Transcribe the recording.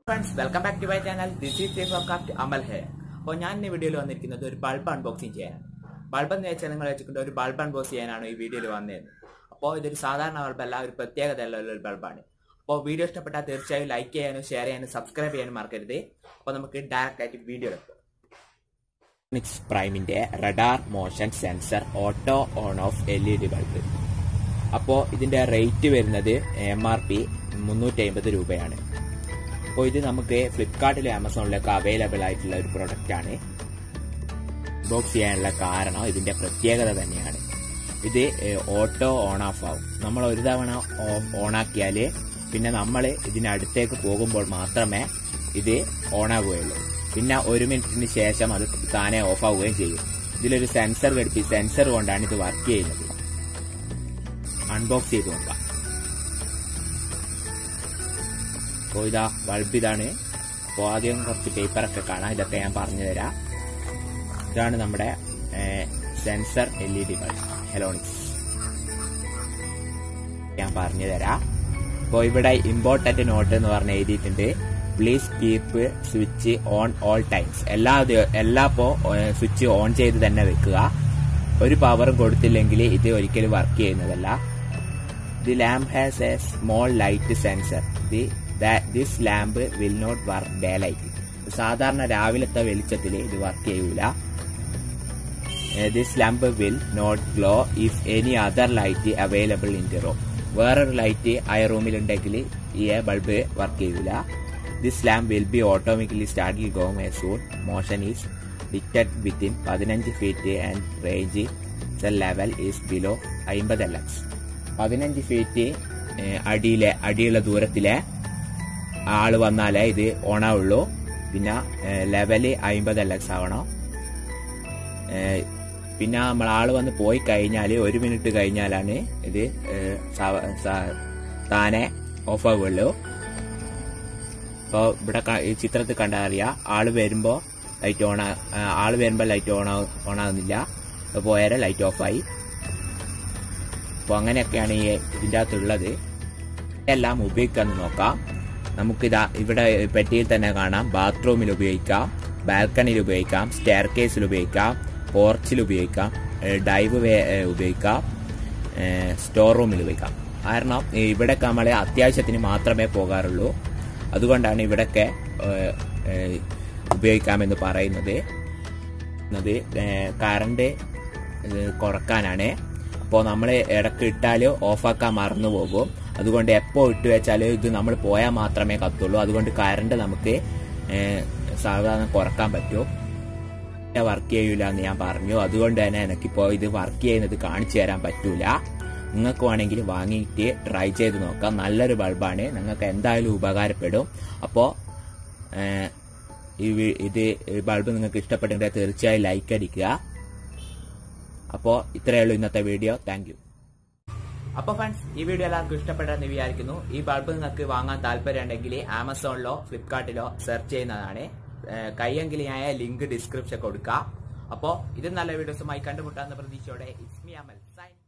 friends welcome back to my channel this is safe of craft Amal here അപ്പോൾ ഞാൻ ഈ വീഡിയോയിൽ വന്നിരിക്കുന്നത് ഒരു ബൾബ് അൺബോക്സിങ് ചെയ്യാനാണ് ബൾബ് എന്ന് വെച്ചാൽ നിങ്ങൾ വെച്ചിട്ടുണ്ട് ഒരു ബൾബ് അൺബോക്സ് ചെയ്യാനാണ് ഈ വീഡിയോയിൽ വന്നത് അപ്പോൾ ഇതൊരു സാധാരണ ബൾബല്ല ഒരു പ്രത്യേകതയുള്ള ഒരു ബൾബാണ് അപ്പോൾ വീഡിയോ ഇഷ്ടപ്പെട്ടാൽ തീർച്ചയായും ലൈക്ക് ചെയ്യാനും ഷെയർ ചെയ്യാനും സബ്സ്ക്രൈബ് ചെയ്യാനും മറക്കരുത് അപ്പോൾ നമുക്ക് ഡയറക്റ്റ് ആയിട്ട് വീഡിയോ എടുക്കാം നിക്സ് പ്രൈമിന്റെ radar motion sensor auto on off L E D bulb അപ്പോൾ ഇതിന്റെ റേറ്റ് വരുന്നത് എം ആർ പി മുന്നൂറ്റി അമ്പത് രൂപയാണ് അപ്പോൾ ഇത് നമുക്ക് ഫ്ലിപ്കാർട്ടിലും ആമസോണിലൊക്കെ അവൈലബിൾ ആയിട്ടുള്ള ഒരു പ്രൊഡക്റ്റ് ആണ് ബോക്സ് ചെയ്യാനുള്ള കാരണം ഇതിന്റെ പ്രത്യേകത തന്നെയാണ് ഇത് ഓട്ടോ ഓൺ ഓഫ് ആവും നമ്മൾ ഒരു തവണ ഓൺ ആക്കിയാൽ പിന്നെ നമ്മൾ ഇതിനടുത്തേക്ക് പോകുമ്പോൾ മാത്രമേ ഇത് ഓൺ ആകുകയുള്ളൂ പിന്നെ ഒരു മിനിറ്റിന് ശേഷം അത് താനെ ഓഫ് ആവുകയും ചെയ്യും ഇതിലൊരു സെൻസർ ഘടിപ്പി സെൻസർ കൊണ്ടാണ് ഇത് വർക്ക് ചെയ്യുന്നത് അൺബോക്സ് ചെയ്ത് നോക്കാം അപ്പോൾ ഇതാ ബൾബ് ഇതാണ് അപ്പോൾ ആദ്യം കുറച്ച് പേപ്പറൊക്കെ കാണാം ഇതൊക്കെ ഞാൻ പറഞ്ഞു തരാം ഇതാണ് നമ്മുടെ sensor L E D bulb Halonix ഞാൻ പറഞ്ഞു തരാം അപ്പോൾ ഇവിടെ ഇമ്പോർട്ടന്റ് നോട്ട് എന്ന് പറഞ്ഞ് എഴുതിയിട്ടുണ്ട് please keep switch on all times എല്ലാ എല്ലാ ഇപ്പോ സ്വിച്ച് ഓൺ ചെയ്ത് തന്നെ വെക്കുക ഒരു പവറും കൊടുത്തില്ലെങ്കിൽ ഇത് ഒരിക്കലും വർക്ക് ചെയ്യുന്നതല്ല the lamp has a small light sensor the this lamp will not work daylight സാധാരണ രാവിലത്തെ വെളിച്ചത്തിൽ ഇത് വർക്ക് ചെയ്യൂല this lamp will not glow if any other light available in the room വേറൊരു ലൈറ്റ് ആ റൂമിലുണ്ടെങ്കിൽ ഈ ബൾബ് വർക്ക് ചെയ്യൂല this lamp will be automatically start going a soon motion is detect within പതിനഞ്ച് feet and range level is below അമ്പത് L X പതിനഞ്ച് feet അടിയിലെ അടിയുള്ള ദൂരത്തിലെ ആള് വന്നാലേ ഇത് ഓണാവുള്ളൂ പിന്നെ ലെവല് അമ്പത് എൽ എക്സ് ആവണം പിന്നെ നമ്മൾ ആള് വന്ന് പോയി കഴിഞ്ഞാൽ ഒരു മിനിറ്റ് കഴിഞ്ഞാലാണ് ഇത് താനെ ഓഫ് ആവുള്ളൂ ഇപ്പോൾ ഇവിടെ ഈ ചിത്രത്തിൽ കണ്ടാൽ അറിയാം ആള് വരുമ്പോൾ ലൈറ്റ് ഓൺ ആള് വരുമ്പോൾ ലൈറ്റ് ഓൺ ഓൺ ആകുന്നില്ല പോയാൽ ലൈറ്റ് ഓഫായി അപ്പോൾ അങ്ങനെയൊക്കെയാണ് ഈ ഇതിൻ്റെ അകത്തുള്ളത് എല്ലാം ഉപയോഗിക്കാമെന്ന് നോക്കാം നമുക്കിതാ ഇവിടെ പെട്ടിയിൽ തന്നെ കാണാം ബാത്റൂമിൽ ഉപയോഗിക്കാം ബാൽക്കണിയിൽ ഉപയോഗിക്കാം സ്റ്റെയർ കേസിൽ ഉപയോഗിക്കാം പോർച്ചിൽ ഉപയോഗിക്കാം ഡൈവ് വേ ഉപയോഗിക്കാം സ്റ്റോർ റൂമിൽ ഉപയോഗിക്കാം കാരണം ഇവിടെയൊക്കെ നമ്മൾ അത്യാവശ്യത്തിന് മാത്രമേ പോകാറുള്ളൂ അതുകൊണ്ടാണ് ഇവിടെയൊക്കെ ഉപയോഗിക്കാമെന്ന് പറയുന്നത് കറണ്ട് കുറക്കാനാണ് അപ്പോൾ നമ്മൾ ഇടയ്ക്ക് ഇട്ടാൽ ഓഫാക്കാൻ മറന്നു പോകും അതുകൊണ്ട് എപ്പോൾ ഇട്ട് വെച്ചാൽ ഇത് നമ്മൾ പോയാൽ മാത്രമേ കത്തുള്ളൂ അതുകൊണ്ട് കറണ്ട് നമുക്ക് സാധാരണ കുറക്കാൻ പറ്റും വർക്ക് ചെയ്യൂല എന്ന് ഞാൻ പറഞ്ഞു അതുകൊണ്ട് തന്നെ എനിക്കിപ്പോൾ ഇത് വർക്ക് ചെയ്യുന്നത് കാണിച്ചു തരാൻ പറ്റൂല നിങ്ങൾക്ക് വേണമെങ്കിൽ വാങ്ങിയിട്ട് ട്രൈ ചെയ്ത് നോക്കാം നല്ലൊരു ബൾബാണ് നിങ്ങൾക്ക് എന്തായാലും ഉപകാരപ്പെടും അപ്പോൾ ഈ ഇത് ബൾബ് നിങ്ങൾക്ക് ഇഷ്ടപ്പെട്ടെങ്കിൽ തീർച്ചയായും ലൈക്ക് അടിക്കുക അപ്പോൾ ഇത്രയേ ഉള്ളൂ ഇന്നത്തെ വീഡിയോ താങ്ക് അപ്പോൾ ഫ്രണ്ട്സ് ഈ വീഡിയോ എല്ലാവർക്കും ഇഷ്ടപ്പെട്ടെന്ന് വിചാരിക്കുന്നു ഈ ബൾബ് നിങ്ങൾക്ക് വാങ്ങാൻ താല്പര്യം ഉണ്ടെങ്കിൽ ആമസോണിലോ ഫ്ലിപ്കാർട്ടിലോ സെർച്ച് ചെയ്യുന്നതാണ് കയ്യെങ്കിൽ ഞാൻ ലിങ്ക് ഡിസ്ക്രിപ്ഷൻ കൊടുക്കാം അപ്പോൾ ഇത് നല്ല വീഡിയോസുമായി കണ്ടുമുട്ടാവുന്ന പ്രതീക്ഷയോടെ ഇസ്മി അമൽ സൈൻ